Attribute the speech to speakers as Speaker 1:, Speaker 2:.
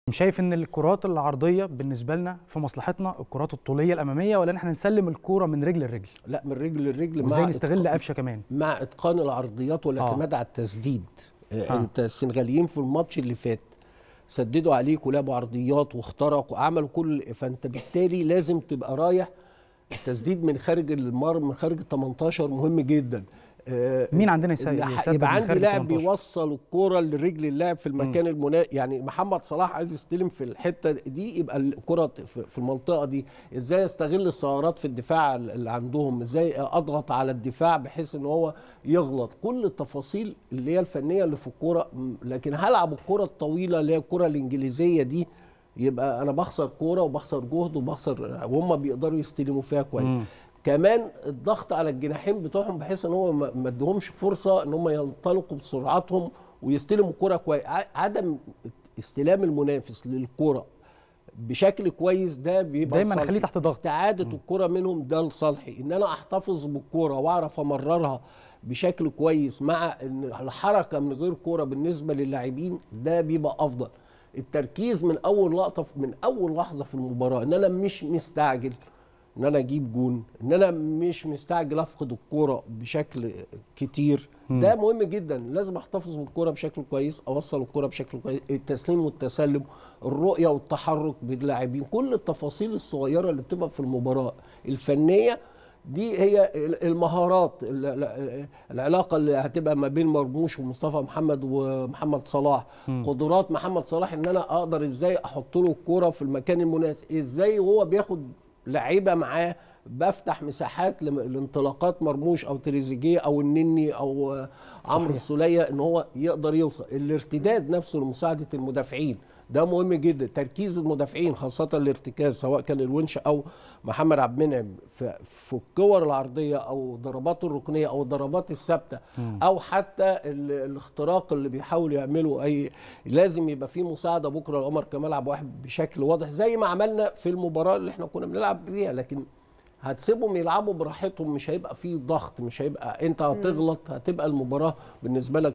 Speaker 1: شايف ان الكرات العرضيه بالنسبه لنا في مصلحتنا الكرات الطوليه الاماميه ولا ان احنا نسلم الكوره من رجل لرجل
Speaker 2: لا من رجل لرجل
Speaker 1: وازاي
Speaker 2: مع
Speaker 1: نستغل
Speaker 2: إتقان-
Speaker 1: قفشه كمان
Speaker 2: مع اتقان العرضيات والاعتماد على التسديد آه.
Speaker 1: آه.
Speaker 2: انت السنغاليين في الماتش اللي فات سددوا عليك ولعبوا عرضيات واخترقوا وعملوا كل فانت بالتالي لازم تبقى رايح التسديد من خارج المرمى من خارج ال 18 مهم جدا آه،
Speaker 1: مين عندنا يس-
Speaker 2: إن ح-
Speaker 1: يسدد
Speaker 2: يبقى
Speaker 1: من
Speaker 2: عندي
Speaker 1: خارج
Speaker 2: لاعب
Speaker 1: 18.
Speaker 2: بيوصل الكرة لرجل اللاعب في المكان المنا يعني محمد صلاح عايز يستلم في الحته دي يبقى الكرة في في المنطقه دي ازاي استغل الثغرات في الدفاع اللي عندهم ازاي اضغط على الدفاع بحيث ان هو يغلط كل التفاصيل اللي هي الفنيه اللي في الكوره م- لكن هلعب الكرة الطويله اللي هي الكرة الانجليزيه دي يبقى انا بخسر كوره وبخسر جهد وبخسر وهم بيقدروا يستلموا فيها كويس
Speaker 1: مم.
Speaker 2: كمان الضغط على الجناحين بتوعهم بحيث ان هو ما ما ادهمش فرصه ان هم ينطلقوا بسرعتهم ويستلموا الكره كويس ع- عدم استلام المنافس للكره بشكل كويس ده بيبقى
Speaker 1: دايماً
Speaker 2: لصالحي.
Speaker 1: خليه تحت ضغط.
Speaker 2: استعاده الكره منهم ده لصالحي ان انا احتفظ بالكره واعرف امررها بشكل كويس مع ان الحركه من غير كره بالنسبه للاعبين ده بيبقى افضل التركيز من اول لقطه من اول لحظه في المباراه ان انا مش مستعجل ان انا اجيب جون ان انا مش مستعجل افقد الكوره بشكل كتير ده مهم جدا لازم احتفظ بالكوره بشكل كويس اوصل الكوره بشكل كويس التسليم والتسلم الرؤيه والتحرك باللاعبين كل التفاصيل الصغيره اللي بتبقى في المباراه الفنيه دي هي المهارات ال- ال- العلاقه اللي هتبقى ما بين مرموش ومصطفى محمد ومحمد صلاح قدرات محمد صلاح ان انا اقدر ازاي احط له الكوره في المكان المناسب ازاي وهو بياخد لعيبه معاه بفتح مساحات لم- لانطلاقات مرموش او تريزيجيه او النني او آه، عمرو السوليه ان هو يقدر يوصل الارتداد نفسه لمساعده المدافعين ده مهم جدا تركيز المدافعين خاصه الارتكاز سواء كان الونش او محمد عبد المنعم في, في الكور العرضيه او ضرباته الركنيه او الضربات الثابته او حتى ال- الاختراق اللي بيحاول يعمله اي لازم يبقى في مساعده بكره لعمر كمال عبد الواحد بشكل واضح زي ما عملنا في المباراه اللي احنا كنا بنلعب بيها لكن هتسيبهم يلعبوا براحتهم مش هيبقى فيه ضغط مش هيبقى انت هتغلط هتبقى المباراه بالنسبه لك